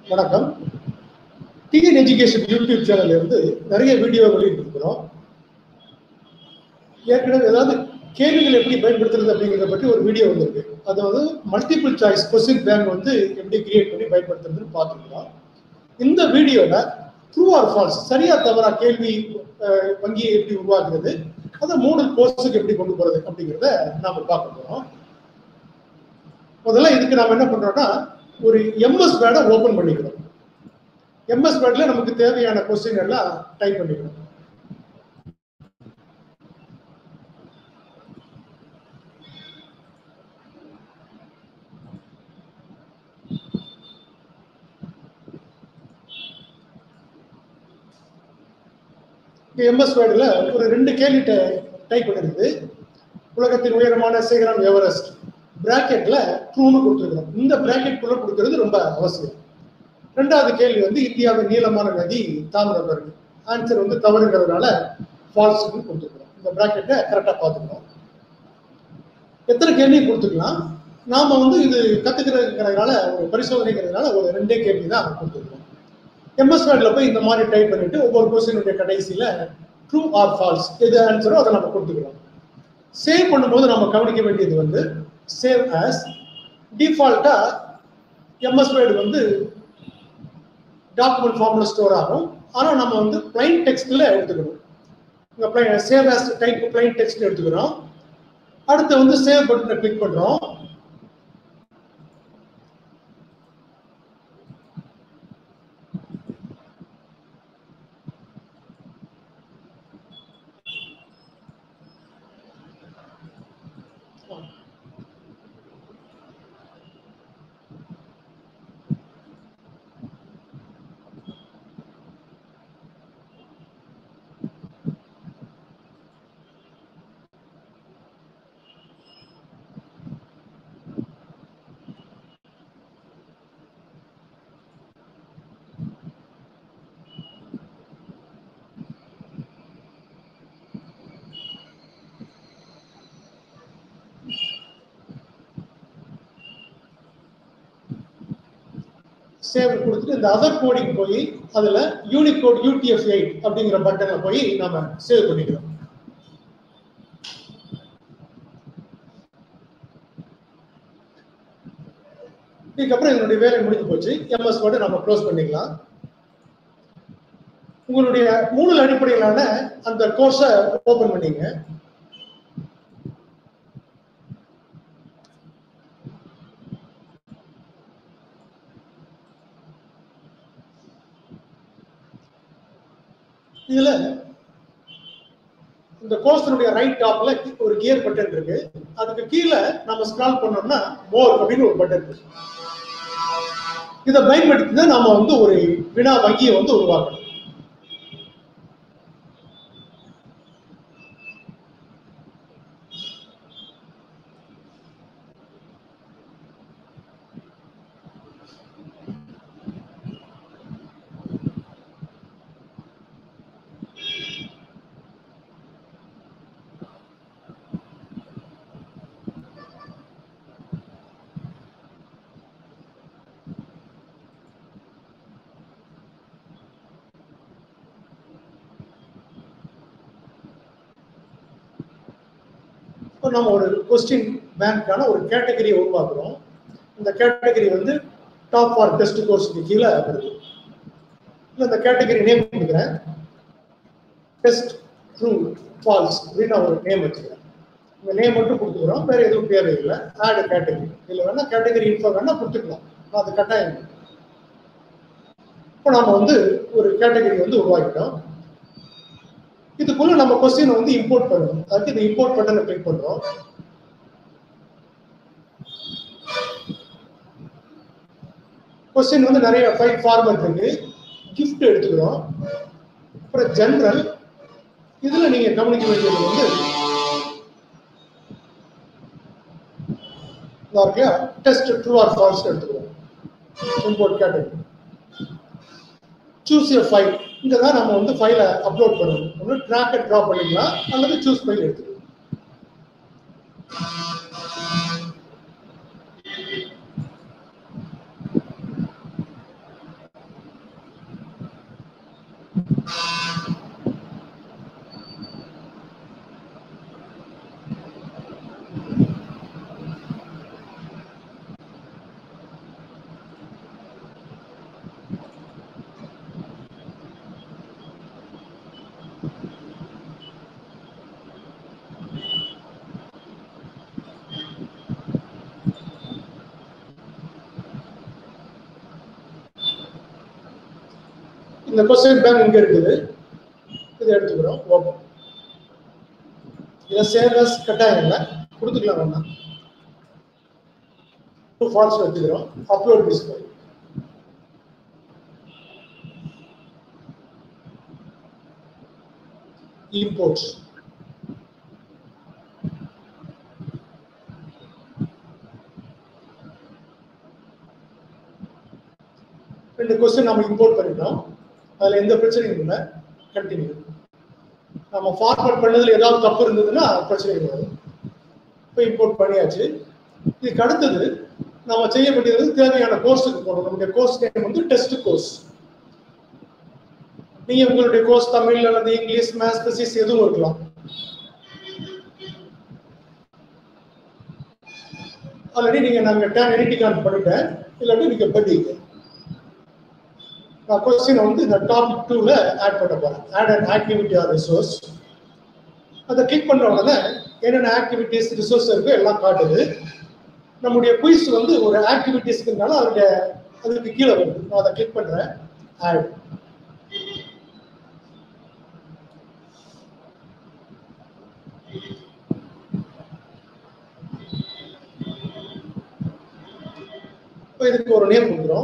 வணக்கம் TN education YouTube சேனல்ல இருந்து நிறைய வீடியோ வெளியிட்டு இருக்கிறோம் ஏற்கனவே ஏதாவது கேள்விகள் எப்படி பயன்படுத்துறது அப்படிங்கிறத பற்றி ஒரு வீடியோ வந்திருக்கு அது வந்து மல்டிபிள் சாய்ஸ் கொஸ்டின் பேங்க் வந்து எப்படி கிரியேட் பண்ணி பயன்படுத்துறதுன்னு பார்த்துருக்கோம் இந்த வீடியோல ட்ரூ ஆர் ஃபால்ஸ் சரியா தவறா கேள்வி அஹ், வங்கியை எப்படி உருவாக்குறது அதை மூணு கோர்ஸுக்கு எப்படி கொண்டு போறது அப்படிங்கிறத நாம பார்க்க போறோம் முதல்ல இதுக்கு நாம என்ன பண்றோம்னா ஒரு எம்எஸ் பேடை ஓபன் பண்ணிக்கிறோம் எம்எஸ் பேட்ல நமக்கு தேவையான கொஸ்டின் எல்லாம் டைப் பண்ணிக்கிறோம் எம்எஸ் வேர்டில் ஒரு ரெண்டு கேள்வி டைப் பண்ணிருக்குது உலகத்தின் உயரமான சிகரம் எவரெஸ்ட் பிராக்கெட்ல ட்ரூன்னு கொடுத்துருக்கோம் இந்த பிராக்கெட் குள்ள கொடுக்கறது ரொம்ப அவசியம் ரெண்டாவது கேள்வி வந்து இந்தியாவின் நீளமான நதி தாமிரபரணி ஆன்சர் வந்து தவறுங்கிறதுனால ஃபால்ஸ்னு கொடுத்துருக்கோம் இந்த பிராக்கெட்டை கரெக்டாக பார்த்துக்கணும் எத்தனை கேள்வி கொடுத்துக்கலாம் நாம வந்து இது கத்துக்கிறதுங்கிறதுனால ஒரு பரிசோதனைங்கிறதுனால ஒரு ரெண்டே கேள்வி தான் கொடுத்துருக்கோம் எம்எஸ் வேர்டில் போய் இந்த மாதிரி டைப் பண்ணிட்டு ஒவ்வொரு கொஸ்டினுடைய கடைசியில ட்ரூ ஆர் ஃபால்ஸ் எது ஆன்சரோ அதை நம்ம கொடுத்துக்கிறோம் சேவ் பண்ணும்போது நம்ம கவனிக்க வேண்டியது வந்து சேவ் ஆஸ் டிஃபால்ட்டா எம்எஸ் வேர்டு வந்து டாக்குமெண்ட் ஃபார்ம்ல ஸ்டோர் ஆகும் ஆனா நம்ம வந்து பிளைன் டெக்ஸ்ட்ல எடுத்துக்கணும் இங்க save as type plain text எடுத்துக்கிறோம் அடுத்து வந்து சேவ் பட்டனை கிளிக் பண்றோம் சேவ் கொடுத்துட்டு இந்த அதர் கோடிங் போய் அதுல யூனிகோட் யூடிஎஃப் எயிட் அப்படிங்கிற பட்டன்ல போய் நாம சேவ் பண்ணிக்கிறோம் இதுக்கப்புறம் இதனுடைய வேலை முடிஞ்சு போச்சு எம்எஸ் வேர்டு நம்ம க்ளோஸ் பண்ணிக்கலாம் உங்களுடைய மூணு அடிப்படையிலான அந்த கோர்ஸை ஓபன் பண்ணீங்க இதுல இந்த கோர்ஸினுடைய ரைட் டாப்ல ஒரு கியர் பட்டன் இருக்கு அதுக்கு கீழே நம்ம ஸ்க்ரால் பண்ணோம்னா மோர் அப்படின்னு ஒரு பட்டன் இருக்கு இதை பயன்படுத்தி தான் நாம வந்து ஒரு வினா வங்கியை வந்து உருவாக்கணும் இப்போ நம்ம ஒரு கொஸ்டின் பேங்க்கான ஒரு கேட்டகரியை உருவாக்குறோம் இந்த கேட்டகரி வந்து டாப் ஃபார் டெஸ்ட் கோர்ஸுக்கு கீழே வருது இல்லை இந்த கேட்டகரி நேம் கொடுக்குறேன் டெஸ்ட் ட்ரூ ஃபால்ஸ் அப்படின்னு நான் ஒரு நேம் வச்சுக்கிறேன் இந்த நேம் மட்டும் கொடுத்துக்கிறோம் வேற எதுவும் பேர் இல்லை ஆட் கேட்டகரி இதில் வேணா கேட்டகரி இன்ஃபோ வேணா கொடுத்துக்கலாம் நான் அது கட்டாயம் இல்லை. இப்போ நம்ம வந்து ஒரு கேட்டகரி வந்து உருவாக்கிட்டோம் இதுக்குள்ள நம்ம கொஸ்டின் வந்து இம்போர்ட் பண்ணணும் அதுக்கு இந்த இம்போர்ட் பட்டனை கிளிக் பண்றோம் கொஸ்டின் வந்து நிறைய ஃபைல் ஃபார்மட் இருக்கு கிஃப்ட் எடுத்துக்கிறோம் அப்புறம் ஜெனரல் இதுல நீங்க கவனிக்க வேண்டியது வந்து டெஸ்ட் ட்ரூ ஆர் ஃபால்ஸ் எடுத்துக்கிறோம் import category choose a file இங்க தான் நம்ம வந்து ஃபைலை அப்லோட் பண்ணணும் ஒன்று ட்ராக் அண்ட் ட்ராப் பண்ணிக்கலாம் அல்லது சூஸ் ஃபைல் எடுத்துக்கலாம் இந்த கொஸ்டின் பேங்க் இங்க இருக்குது இதை எடுத்துக்கிறோம் ஓப்பன் இதை சேவஸ் கட்டாயம் இல்லை கொடுத்துக்கலாம் வேணாம் ஃபால்ஸ் வச்சுக்கிறோம் அப்லோட் டிஸ்பிளே imports ரெண்டு கொஸ்டின் நம்ம இம்போர்ட் பண்ணிட்டோம் அதுல எந்த பிரச்சனையும் இல்லை கண்டினியூ நம்ம ஃபார்வர்ட் பண்ணதுல ஏதாவது தப்பு இருந்ததுன்னா பிரச்சனை கிடையாது இப்போ இம்போர்ட் பண்ணியாச்சு இதுக்கு அடுத்தது நம்ம செய்ய வேண்டியது தேவையான கோர்ஸுக்கு போகணும் நம்முடைய கோர்ஸ் நேம் வந்து டெஸ்ட் கோர்ஸ் நீங்க உங்களுடைய கோர்ஸ் தமிழ் அல்லது இங்கிலீஷ் மேத்ஸ் பிசிக்ஸ் எதுவும் இருக்கலாம் ஆல்ரெடி நீங்க நாங்க டேன் எடிட்டிங் பண்ணிட்டேன் இல்லாட்டி நீங்க படிங்க நான் கொஸ்டின் வந்து இந்த டாபிக் டூல ஆட் பண்ண போறேன் add and activity or resource அதை கிளிக் பண்ண உடனே என்னென்ன ஆக்டிவிட்டிஸ் ரிசோர்ஸ் இருக்கோ எல்லாம் காட்டுது நம்முடைய குயிஸ் வந்து ஒரு ஆக்டிவிட்டிஸ்க்குனால அதோடைய அதுக்கு கீழே வருது நான் அதை கிளிக் பண்றேன் ஆட் இப்போ இதுக்கு ஒரு நேம் கொடுக்குறோம்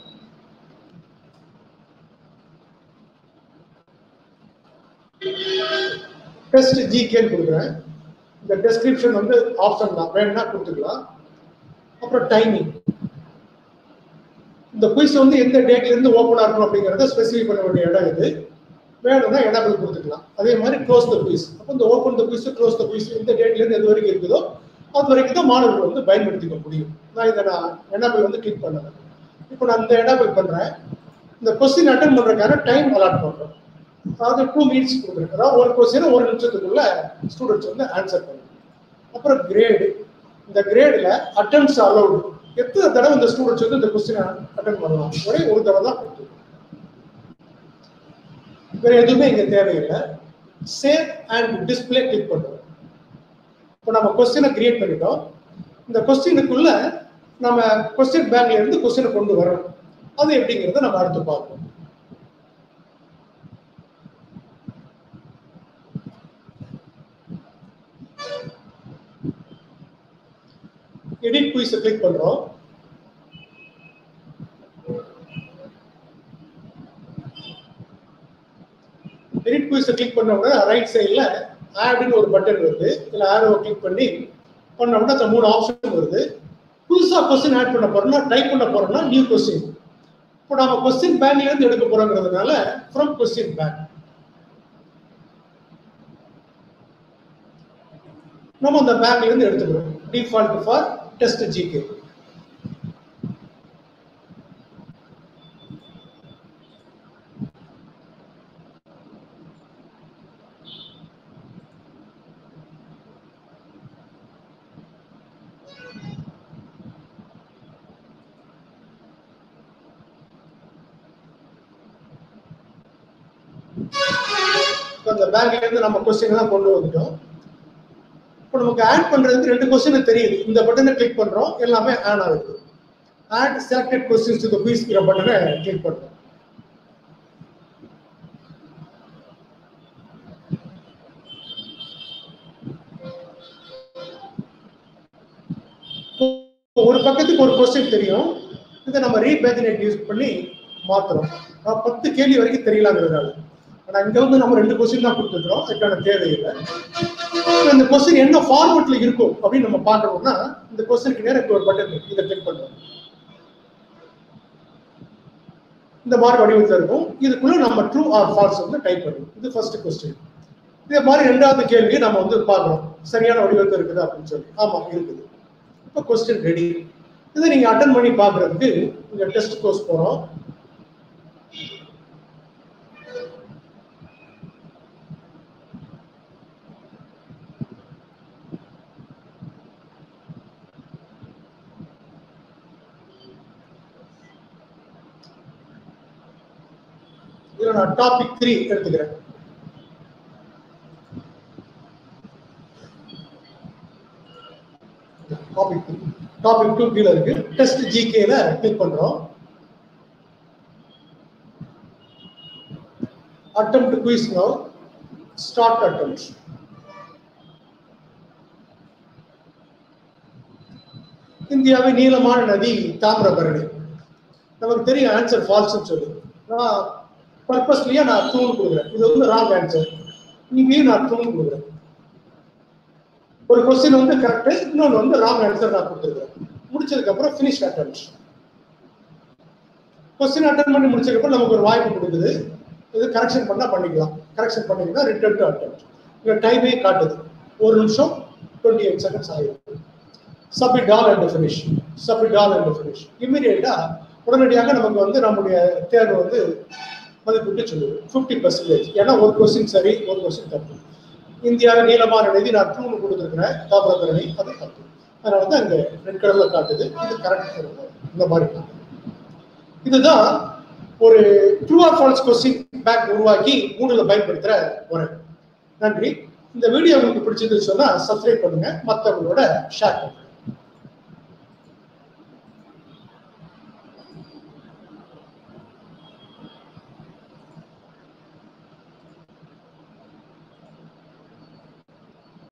டெஸ்ட் ஜிகேன்னு கொடுக்குறேன் இந்த டெஸ்கிரிப்ஷன் வந்து ஆப்ஷன் தான் வேணும்னா கொடுத்துக்கலாம் அப்புறம் டைமிங் இந்த குயிஸ் வந்து எந்த டேட்ல இருந்து ஓப்பன் ஆகணும் அப்படிங்கறத ஸ்பெசிஃபை பண்ண வேண்டிய இடம் இது வேணும்னா எனபிள் கொடுத்துக்கலாம் அதே மாதிரி க்ளோஸ் த குயிஸ் அப்போ இந்த open the quiz close the quiz எந்த டேட்ல இருந்து எது வரைக்கும் இருக்குதோ அது வரைக்கும் தான் மாணவர்கள் வந்து பயன்படுத்திக்க முடியும் நான் இதை நான் எனபிள் வந்து கிளிக் பண்ணுறேன் இப்போ நான் இந்த எனபிள் பண்றேன் இந்த கொஸ்டின் அட்டன் பண்றதுக்கான டைம் அலாட் பண்றோம் அதாவது டூ மினிட்ஸ் கொடுக்குறேன் அதாவது ஒரு கொஸ்டின் ஒரு நிமிஷத்துக்குள்ள ஸ்டூடெண்ட்ஸ் வந்து ஆன்சர் பண்ணணும் அப்புறம் கிரேடு இந்த கிரேடில் அட்டம்ஸ் அலௌடு எத்தனை தடவை இந்த ஸ்டூடெண்ட்ஸ் வந்து இந்த கொஸ்டின் அட்டன் பண்ணலாம் ஒரே ஒரு தடவை தான் கொடுத்துருக்கோம் வேற எதுவுமே இங்க தேவையில்லை சேவ் அண்ட் டிஸ்பிளே கிளிக் பண்ணுறோம் இப்போ நம்ம கொஸ்டினை கிரியேட் பண்ணிட்டோம் இந்த கொஸ்டினுக்குள்ள நம்ம கொஸ்டின் பேங்க்ல இருந்து கொஸ்டினை கொண்டு வரணும் அது எப்படிங்கிறத நம்ம அடுத்து பார்ப்போம் எடிட் குயிஸ் கிளிக் பண்றோம் எடிட் குயிஸ் கிளிக் பண்ண உடனே ரைட் சைடில் ஆடுன்னு ஒரு பட்டன் வருது இதில் ஆடோ கிளிக் பண்ணி பண்ண உடனே அந்த மூணு ஆப்ஷன் வருது புதுசாக கொஸ்டின் ஆட் பண்ண போறோம்னா டைப் பண்ண போறோம்னா நியூ கொஸ்டின் இப்போ நம்ம கொஸ்டின் பேங்க்ல இருந்து எடுக்க போறோங்கிறதுனால ஃப்ரம் கொஸ்டின் பேங்க் நம்ம அந்த பேங்க்ல இருந்து எடுத்துக்கிறோம் டிஃபால்ட் ஃபார் டெஸ்ட் ஜிகே அந்த பேங்க்ல இருந்து நம்ம கொஸ்டின் தான் கொண்டு வந்துட்டோம் இப்போ நமக்கு ஆட் பண்றதுக்கு ரெண்டு கொஸ்டின் தெரியுது இந்த பட்டனை கிளிக் பண்றோம் எல்லாமே ஆன் ஆகுது add selected questions to the குயிஸ்ங்கிற பட்டனை கிளிக் பண்றோம் ஒரு பக்கத்துக்கு ஒரு கொஸ்டின் தெரியும் இதை நம்ம ரீபேஜினேட் யூஸ் பண்ணி மாத்துறோம் அஹ் பத்து கேள்வி வரைக்கும் தெரியலாங்கிறதுனால ஆனா இங்க வந்து நம்ம ரெண்டு கொஸ்டின் தான் கொடுத்துருக்கோம் அதுக்கான தேவையில்லை இப்ப இந்த கொஸ்டின் என்ன ஃபார்மட்ல இருக்கும் அப்படின்னு நம்ம பார்க்கணும்னா இந்த கொஸ்டினுக்கு நேரம் ஒரு பட்டன் இருக்கு இதை கிளிக் பண்ணுவோம் இந்த மாதிரி வடிவத்தில் இருக்கும் இதுக்குள்ள நம்ம ட்ரூ ஆர் ஃபால்ஸ் வந்து டைப் பண்ணுவோம் இது ஃபர்ஸ்ட் கொஸ்டின் இதே மாதிரி ரெண்டாவது கேள்வியை நம்ம வந்து பார்க்கணும் சரியான வடிவத்தில் இருக்குது அப்படின்னு சொல்லி ஆமா இருக்குது இப்போ கொஸ்டின் ரெடி இதை நீங்க அட்டன் பண்ணி பார்க்கறதுக்கு இங்க டெஸ்ட் கோர்ஸ் போறோம் இதுல நான் டாபிக் த்ரீ எடுத்துக்கிறேன் டாபிக் த்ரீ டாபிக் டூ கீழே இருக்கு டெஸ்ட் ஜிகேல கிளிக் பண்றோம் attempt quiz now. Start attempt. இந்தியாவின் நீளமான நதி தாமிரபரணி நமக்கு தெரியும் ஆன்சர் ஃபால்ஸ்னு சொல்லி நான் பர்பஸ்லியா நான் தூண் கொடுக்குறேன் இது வந்து ராங் ஆன்சர் இங்கேயும் நான் தூண் கொடுக்குறேன் ஒரு கொஸ்டின் வந்து கரெக்ட் இன்னொன்று வந்து ராங் ஆன்சர் நான் கொடுத்துருக்கேன் முடிச்சதுக்கு அப்புறம் ஃபினிஷ் அட்டம்ப்ட் கொஸ்டின் அட்டன் பண்ணி முடிச்சதுக்கப்புறம் நமக்கு ஒரு வாய்ப்பு கொடுக்குது இது கரெக்ஷன் பண்ணா பண்ணிக்கலாம் கரெக்ஷன் பண்ணிங்கன்னா ரிட்டர்ன் டு அட்டம்ப்ட் இங்க டைமே காட்டுது ஒரு நிமிஷம் டுவெண்ட்டி எயிட் செகண்ட்ஸ் ஆகிடும் submit all and finish submit all and finish இம்மிடியேட்டா உடனடியாக நமக்கு வந்து நம்முடைய தேர்வு வந்து மதிப்பிட்டு சொல்லுது ஃபிஃப்டி பர்சன்டேஜ் ஏன்னா ஒரு கொஸ்டின் சரி ஒரு கொஸ்டின் தப்பு இந்தியாவில் நீளமான நிதி நான் ட்ரூன்னு கொடுத்துருக்கிறேன் தாமிரபரணி அது தப்பு அதனால தான் இங்க ரெட் கலர்ல காட்டுது இது கரெக்ட் இந்த மாதிரி காட்டுது. இதுதான் ஒரு true or false question bank உருவாக்கி மூணுல பயன்படுத்துற முறை நன்றி இந்த வீடியோ உங்களுக்கு பிடிச்சதுன்னு சொன்னா சப்ஸ்கிரைப் பண்ணுங்க மற்றவங்களோட ஷேர் பண்ணுங்க